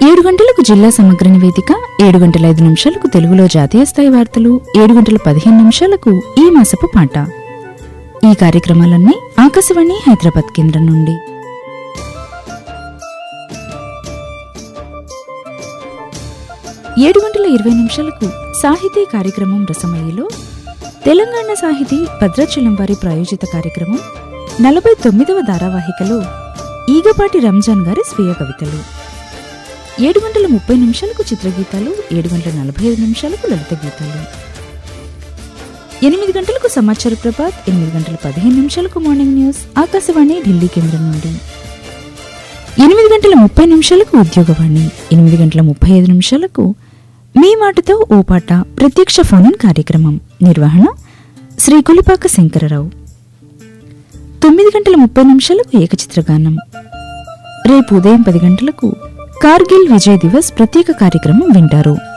ఏడు గంటలకు జిల్లా సమగ్ర నివేదిక ఏడు గంటల ఐదు నిమిషాలకు తెలుగులో జాతీయ స్థాయి వార్తలు ఏడు గంటల పదిహేను నిమిషాలకు ఈ మాసపు పాట ఈ కార్యక్రమాలన్నీ ఆకాశవాణి హైదరాబాద్ కేంద్రం నుండి ఏడు గంటల ఇరవై నిమిషాలకు సాహితీ కార్యక్రమం రసమయ్యలో తెలంగాణ సాహితీ భద్రాచలం వారి ప్రాయోజిత కార్యక్రమం నలభై తొమ్మిదవ ధారావాహికలో ఈగపాటి రంజాన్ గారి స్వీయ కవితలు ఏడు గంటల ముప్పై నిమిషాలకు చిత్రగీతాలు ఏడు గంటల నలభై ఐదు నిమిషాలకు లలిత గీతాలు ఎనిమిది గంటలకు సమాచార ప్రభాత్ ఎనిమిది గంటల పదిహేను నిమిషాలకు మార్నింగ్ న్యూస్ ఆకాశవాణి ఢిల్లీ కేంద్రం నుండి ఎనిమిది గంటల ముప్పై నిమిషాలకు ఉద్యోగవాణి ఎనిమిది గంటల ముప్పై ఐదు నిమిషాలకు మీ మాటతో ఓ పాట ప్రత్యక్ష ఫోన్ కార్యక్రమం నిర్వహణ శ్రీ కొలిపాక శంకరరావు తొమ్మిది గంటల ముప్పై నిమిషాలకు ఏకచిత్రగానం రేపు ఉదయం పది గంటలకు కార్గిల్ విజయ్ దివస్ ప్రత్యేక కార్యక్రమం వింటారు